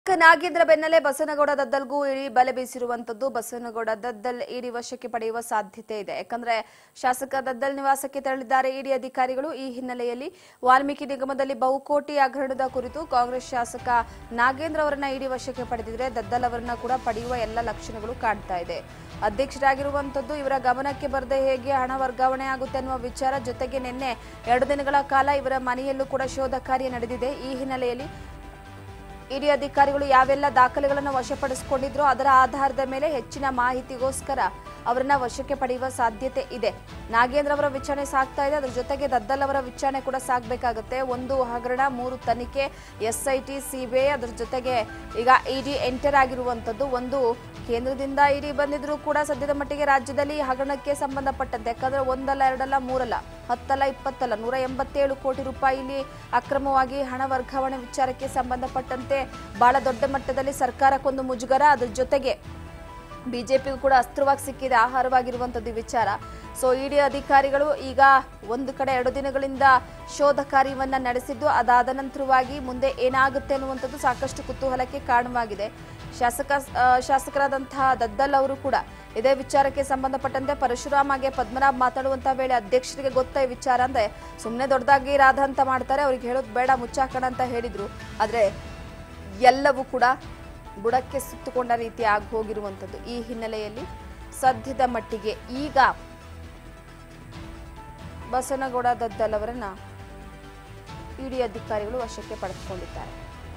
ಕ- ನಾಗೇಂದ್ರ ಬೆನ್ನಲ್ಲೇ ಬಸನಗೌಡ ದದ್ದಲ್ಗೂ ಇಡೀ ಬಲೆ ಬೀಸಿರುವಂತದ್ದು ಬಸನಗೌಡ ದದ್ದಲ್ ಇಡಿ ವಶಕ್ಕೆ ಪಡೆಯುವ ಸಾಧ್ಯತೆ ಇದೆ ಯಾಕಂದ್ರೆ ಶಾಸಕ ದದ್ದಲ್ ನಿವಾಸಕ್ಕೆ ತೆರಳಿದ್ದಾರೆ ಇಡಿ ಅಧಿಕಾರಿಗಳು ಈ ಹಿನ್ನೆಲೆಯಲ್ಲಿ ವಾಲ್ಮೀಕಿ ನಿಗಮದಲ್ಲಿ ಬಹುಕೋಟಿ ಹಗರಣದ ಕುರಿತು ಕಾಂಗ್ರೆಸ್ ಶಾಸಕ ನಾಗೇಂದ್ರ ಅವರನ್ನ ಇಡಿ ವಶಕ್ಕೆ ಪಡೆದಿದ್ರೆ ದದ್ದಲ್ ಅವರನ್ನ ಕೂಡ ಪಡೆಯುವ ಎಲ್ಲ ಲಕ್ಷಣಗಳು ಕಾಣ್ತಾ ಇದೆ ಅಧ್ಯಕ್ಷರಾಗಿರುವಂತದ್ದು ಇವರ ಗಮನಕ್ಕೆ ಬರದೆ ಹೇಗೆ ಹಣ ವರ್ಗಾವಣೆ ಆಗುತ್ತೆ ಅನ್ನುವ ವಿಚಾರ ಜೊತೆಗೆ ನಿನ್ನೆ ಎರಡು ದಿನಗಳ ಕಾಲ ಇವರ ಮನೆಯಲ್ಲೂ ಕೂಡ ಶೋಧ ಕಾರ್ಯ ನಡೆದಿದೆ ಈ ಹಿನ್ನೆಲೆಯಲ್ಲಿ ಇಡಿ ಅಧಿಕಾರಿಗಳು ಯಾವೆಲ್ಲ ದಾಖಲೆಗಳನ್ನು ವಶಪಡಿಸಿಕೊಂಡಿದ್ರೋ ಅದರ ಆಧಾರದ ಮೇಲೆ ಹೆಚ್ಚಿನ ಮಾಹಿತಿಗೋಸ್ಕರ ಅವರನ್ನ ವಶಕ್ಕೆ ಪಡೆಯುವ ಸಾಧ್ಯತೆ ಇದೆ ನಾಗೇಂದ್ರ ಅವರ ವಿಚಾರಣೆ ಸಾಗ್ತಾ ಇದೆ ಅದ್ರ ಜೊತೆಗೆ ದದ್ದಲ್ ಅವರ ವಿಚಾರಣೆ ಕೂಡ ಸಾಗಬೇಕಾಗುತ್ತೆ ಒಂದು ಹಗರಣ ಮೂರು ತನಿಖೆ ಎಸ್ಐಟಿ ಸಿಬಿಐ ಅದ್ರ ಜೊತೆಗೆ ಈಗ ಇಡಿ ಎಂಟರ್ ಆಗಿರುವಂತದ್ದು ಒಂದು ಕೇಂದ್ರದಿಂದ ಇಡಿ ಬಂದಿದ್ರು ಕೂಡ ಸದ್ಯದ ಮಟ್ಟಿಗೆ ರಾಜ್ಯದಲ್ಲಿ ಈ ಹಗರಣಕ್ಕೆ ಸಂಬಂಧಪಟ್ಟಂತೆ ಯಾಕಂದ್ರೆ ಒಂದಲ್ಲ ಎರಡಲ್ಲ ಮೂರಲ್ಲ ಹತ್ತಲ್ಲ ಇಪ್ಪತ್ತಲ್ಲ ನೂರ ಎಂಬತ್ತೇಳು ಕೋಟಿ ರೂಪಾಯಿ ಇಲ್ಲಿ ಅಕ್ರಮವಾಗಿ ಹಣ ವರ್ಗಾವಣೆ ವಿಚಾರಕ್ಕೆ ಸಂಬಂಧಪಟ್ಟಂತೆ ಬಹಳ ದೊಡ್ಡ ಮಟ್ಟದಲ್ಲಿ ಸರ್ಕಾರಕ್ಕೊಂದು ಮುಜುಗರ ಅದ್ರ ಜೊತೆಗೆ ಬಿಜೆಪಿಗೂ ಕೂಡ ಅಸ್ತ್ರವಾಗಿ ಸಿಕ್ಕಿದೆ ಆಹಾರವಾಗಿರುವಂಥದ್ದು ಈ ವಿಚಾರ ಸೊ ಇಡಿ ಅಧಿಕಾರಿಗಳು ಈಗ ಒಂದು ಕಡೆ ಎರಡು ದಿನಗಳಿಂದ ಶೋಧ ಕಾರ್ಯವನ್ನ ನಡೆಸಿದ್ದು ಅದಾದ ನಂತರವಾಗಿ ಮುಂದೆ ಏನಾಗುತ್ತೆ ಅನ್ನುವಂಥದ್ದು ಸಾಕಷ್ಟು ಕುತೂಹಲಕ್ಕೆ ಕಾರಣವಾಗಿದೆ ಶಾಸಕ ಆ, ಶಾಸಕರಾದಂತಹ ದದ್ದಲ್ ಅವರು ಕೂಡ ಇದೇ ವಿಚಾರಕ್ಕೆ ಸಂಬಂಧಪಟ್ಟಂತೆ ಪರಶುರಾಮಗೆ ಪದ್ಮನಾಭ್ ಮಾತಾಡುವಂತ ವೇಳೆ ಅಧ್ಯಕ್ಷರಿಗೆ ಗೊತ್ತ ಈ ವಿಚಾರ ಅಂದ್ರೆ ಸುಮ್ಮನೆ ದೊಡ್ಡದಾಗಿ ರಾಧ ಅಂತ ಮಾಡ್ತಾರೆ ಅವ್ರಿಗೆ ಹೇಳೋದು ಬೇಡ ಮುಚ್ಚಾಕಣ ಅಂತ ಹೇಳಿದ್ರು ಆದ್ರೆ ಎಲ್ಲವೂ ಕೂಡ ಬುಡಕ್ಕೆ ಸುತ್ತುಕೊಂಡ ರೀತಿ ಆಗಿ ಹೋಗಿರುವಂಥದ್ದು ಈ ಹಿನ್ನೆಲೆಯಲ್ಲಿ ಸದ್ಯದ ಮಟ್ಟಿಗೆ ಈಗ ಬಸನಗೌಡ ದದ್ದಲ್ ಅವರನ್ನ ಇಡಿ ಅಧಿಕಾರಿಗಳು ವಶಕ್ಕೆ ಪಡೆದುಕೊಂಡಿದ್ದಾರೆ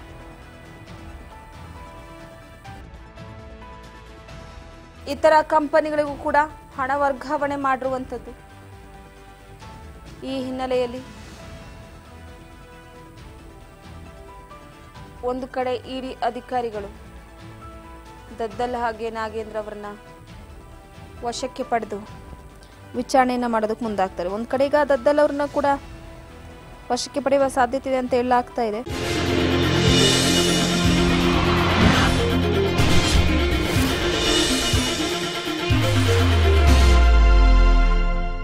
ಇತರ ಕಂಪನಿಗಳಿಗೂ ಕೂಡ ಹಣ ವರ್ಗಾವಣೆ ಮಾಡಿರುವಂಥದ್ದು ಈ ಹಿನ್ನೆಲೆಯಲ್ಲಿ ಒಂದು ಕಡೆ ಇಡಿ ಅಧಿಕಾರಿಗಳು ದದ್ದಲ್ ಹಾಗೆ ನಾಗೇಂದ್ರ ಅವರನ್ನ ವಶಕ್ಕೆ ಪಡೆದು ವಿಚಾರಣೆಯನ್ನ ಮಾಡೋದಕ್ಕೆ ಮುಂದಾಗ್ತಾರೆ ಒಂದು ಕಡೆ ಈಗ ದದ್ದಲ್ ಅವ್ರನ್ನ ಕೂಡ ವಶಕ್ಕೆ ಪಡೆಯುವ ಸಾಧ್ಯತೆ ಇದೆ ಅಂತ ಹೇಳಲಾಗ್ತಾ ಇದೆ